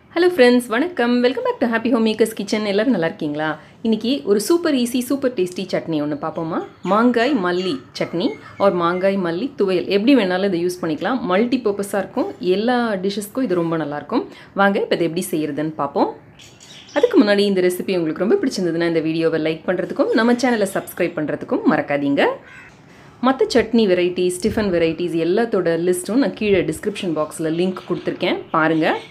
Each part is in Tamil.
ஹலோ ஃப்ரெண்ட்ஸ் வணக்கம் welcome back to happy home makers kitchen எல்லோரும் நல்லா இருக்கீங்களா இன்றைக்கி ஒரு super easy super tasty chutney ஒன்று பார்ப்போமா மாங்காய் மல்லி சட்னி ஒரு மாங்காய் மல்லி துவையல் எப்படி வேணாலும் இதை யூஸ் பண்ணிக்கலாம் மல்டி பர்பஸாக இருக்கும் எல்லா டிஷ்ஷஸ்க்கும் இது ரொம்ப நல்லாயிருக்கும் வாங்க இப்போ இதை எப்படி செய்கிறதுன்னு பார்ப்போம் அதுக்கு முன்னாடி இந்த ரெசிபி உங்களுக்கு ரொம்ப பிடிச்சிருந்ததுன்னா இந்த வீடியோவை லைக் பண்ணுறதுக்கும் நம்ம சேனலை சப்ஸ்கிரைப் பண்ணுறதுக்கும் மறக்காதீங்க மற்ற சட்னி வெரைட்டிஸ் டிஃபன் வெரைட்டிஸ் எல்லாத்தோட லிஸ்ட்டும் நான் கீழே டிஸ்கிரிப்ஷன் பாக்ஸில் லிங்க் கொடுத்துருக்கேன் பாருங்கள்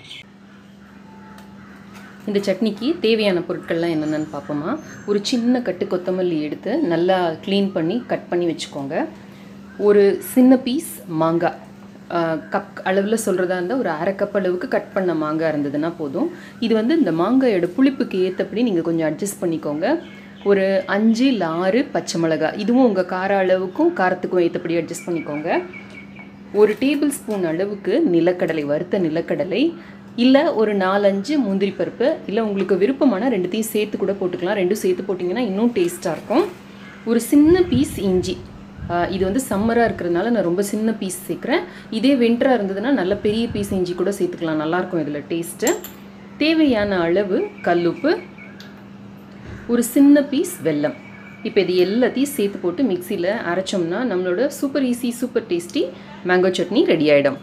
இந்த சட்னிக்கு தேவையான பொருட்கள்லாம் என்னென்னு பார்ப்போமா ஒரு சின்ன கட்டு கொத்தமல்லி எடுத்து நல்லா க்ளீன் பண்ணி கட் பண்ணி வச்சுக்கோங்க ஒரு சின்ன பீஸ் மாங்காய் கப் அளவில் சொல்கிறதா இருந்தால் ஒரு அரை கப் அளவுக்கு கட் பண்ண மாங்காய் இருந்ததுன்னா போதும் இது வந்து இந்த மாங்காயோட புளிப்புக்கு ஏற்றபடி நீங்கள் கொஞ்சம் அட்ஜஸ்ட் பண்ணிக்கோங்க ஒரு அஞ்சு இல்லை ஆறு பச்சை மிளகாய் இதுவும் உங்கள் கார அளவுக்கும் காரத்துக்கும் ஏற்றபடி அட்ஜஸ்ட் பண்ணிக்கோங்க ஒரு டேபிள் ஸ்பூன் அளவுக்கு நிலக்கடலை வறுத்த நிலக்கடலை இல்லை ஒரு நாலஞ்சு முந்திரி பருப்பு இல்லை உங்களுக்கு விருப்பமான ரெண்டுத்தையும் சேர்த்து கூட போட்டுக்கலாம் ரெண்டும் சேர்த்து போட்டிங்கன்னா இன்னும் டேஸ்ட்டாக இருக்கும் ஒரு சின்ன பீஸ் இஞ்சி இது வந்து சம்மராக இருக்கிறதுனால நான் ரொம்ப சின்ன பீஸ் சேர்க்குறேன் இதே வின்டராக இருந்ததுன்னா நல்ல பெரிய பீஸ் இஞ்சி கூட சேர்த்துக்கலாம் நல்லாயிருக்கும் இதில் டேஸ்ட்டு தேவையான அளவு கல்லுப்பு ஒரு சின்ன பீஸ் வெல்லம் இப்போ இது எல்லாத்தையும் சேர்த்து போட்டு மிக்சியில் அரைச்சோம்னா நம்மளோட super easy super tasty mango chutney ready ஆகிடும்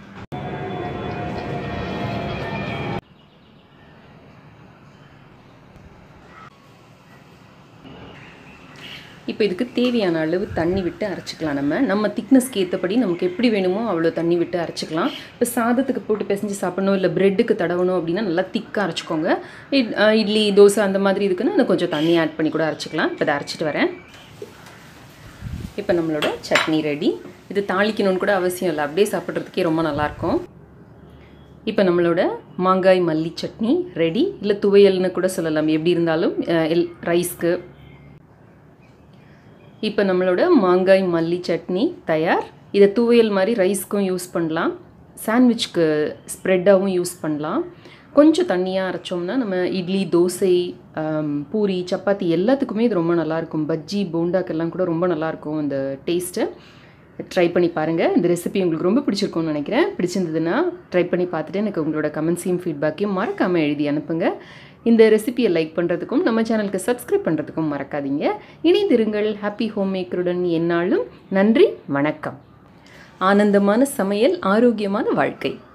இப்போ இதுக்கு தேவையான அளவு தண்ணி விட்டு அரைச்சிக்கலாம் நம்ம நம்ம திக்னஸ்க்கு ஏற்றபடி நமக்கு எப்படி வேணுமோ அவ்வளோ தண்ணி விட்டு அரைச்சிக்கலாம் இப்போ சாதத்துக்கு போட்டு பிசைஞ்சு சாப்பிடணும் இல்லை ப்ரெட்டுக்கு தடவணும் அப்படின்னா நல்லா திக்காக அரைச்சிக்கோங்க இட்லி தோசை அந்த மாதிரி இருக்குன்னா அதை கொஞ்சம் தண்ணி ஆட் பண்ணி கூட அரைச்சிக்கலாம் இப்போ இதை அரைச்சிட்டு வரேன் இப்போ நம்மளோட சட்னி ரெடி இது தாளிக்கணும்னு கூட அவசியம் இல்லை அப்படியே சாப்பிட்றதுக்கே ரொம்ப நல்லாயிருக்கும் இப்போ நம்மளோட மாங்காய் மல்லி சட்னி ரெடி இல்லை துவையல்னு கூட சொல்லலாம் எப்படி இருந்தாலும் எல் ரைஸ்க்கு இப்போ நம்மளோட மாங்காய் மல்லி சட்னி தயார் இதை துவையல் மாதிரி ரைஸ்க்கும் யூஸ் பண்ணலாம் சாண்ட்விச்க்கு ஸ்ப்ரெட்டாகவும் யூஸ் பண்ணலாம் கொஞ்சம் தண்ணியாக அரைச்சோம்னா நம்ம இட்லி தோசை பூரி சப்பாத்தி எல்லாத்துக்குமே இது ரொம்ப நல்லாயிருக்கும் பஜ்ஜி போண்டாக்கெல்லாம் கூட ரொம்ப நல்லாயிருக்கும் இந்த டேஸ்ட்டு ட்ரை பண்ணி பாருங்கள் இந்த ரெசிபி உங்களுக்கு ரொம்ப பிடிச்சிருக்கும்னு நினைக்கிறேன் பிடிச்சிருந்ததுன்னா ட்ரை பண்ணி பார்த்துட்டு எனக்கு உங்களோட கமெண்ட்ஸையும் ஃபீட்பேக்கையும் மறக்காமல் எழுதி அனுப்புங்க இந்த ரெசிபியை லைக் பண்ணுறதுக்கும் நம்ம சேனலுக்கு சப்ஸ்கிரைப் பண்ணுறதுக்கும் மறக்காதீங்க இணைந்திருங்கள் ஹாப்பி ஹோம் மேக்கருடன் என்னாலும் நன்றி வணக்கம் ஆனந்தமான சமையல் ஆரோக்கியமான வாழ்க்கை